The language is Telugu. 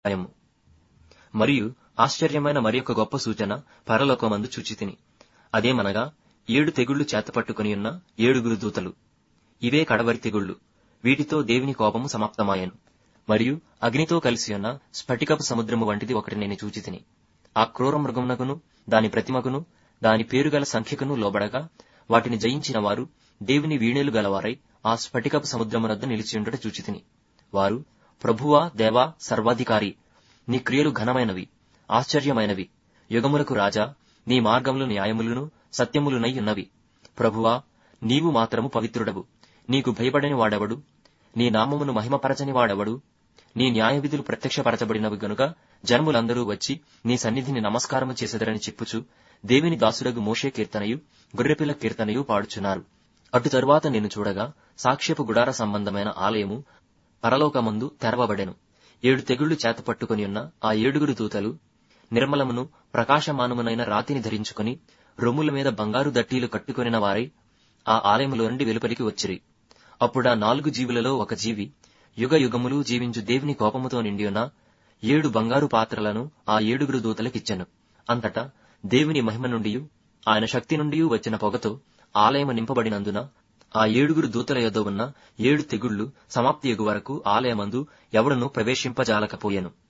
భయము మరియు ఆశ్చర్యమైన మరి ఒక గొప్ప సూచన పరలోకమందు చూచితిని అదేమనగా ఏడు తెగుళ్లు చేతపట్టుకుని ఉన్న ఏడుగురు దూతలు ఇవే కడవరి తెగుళ్లు వీటితో దేవుని కోపము సమాప్తమాయెను మరియు అగ్నితో కలిసి ఉన్న స్ఫటికపు సముద్రము వంటిది ఒకటి నేను చూచితిని ఆ క్రూర మృగమునకును దాని ప్రతిమకును దాని పేరుగల సంఖ్యకును లోబడగా వాటిని జయించిన వారు దేవుని వీణేలు గలవారై ఆ స్ఫటికపు సముద్రమునద్ద నిలిచియుండుట చూచితిని వారు ప్రభువా దేవా సర్వాధికారి నీ క్రియలు ఘనమైనవి ఆశ్చర్యమైనవి యుగములకు రాజా నీ మార్గములు న్యాయములను సత్యములునై ఉన్నవి ప్రభువా నీవు మాత్రము పవిత్రుడవు నీకు భయపడని వాడెవడు నీ నామమును మహిమపరచని వాడెవడు నీ న్యాయ విధులు ప్రత్యక్షపరచబడినవి గనుక జనములందరూ వచ్చి నీ సన్నిధిని నమస్కారము చేసెదరని చెప్పుచు దేవుని దాసుడగు మోషే కీర్తనయు గొర్రెపిల్ల కీర్తనయు పాడుచున్నారు అటు తరువాత నేను చూడగా సాక్ష్యపు గుడార సంబంధమైన ఆలయము పరలోకమందు తెరవబడెను ఏడు తెగుళ్లు చేతపట్టుకుని ఉన్న ఆ ఏడుగురు దూతలు నిర్మలమును ప్రకాశమానమునైన రాతిని ధరించుకుని రొమ్ముల మీద బంగారు దట్టీలు కట్టుకొనిన వారై ఆ ఆలయములో నుండి వెలుపలికి వచ్చిరి అప్పుడా నాలుగు జీవులలో ఒక జీవి యుగ యుగములు జీవించు దేవుని కోపముతో నిండియున్న ఏడు బంగారు పాత్రలను ఆ ఏడుగురు దూతలకిచ్చెను అంతటా దేవుని మహిమ నుండియు ఆయన శక్తి నుండి వచ్చిన పొగతో ఆలయము నింపబడినందున ఆ ఏడుగురు దూతల యొద్ద ఉన్న ఏడు తెగుళ్లు సమాప్తి వరకు ఆలయమందు ఎవడను ప్రవేశింపజాలకపోయెను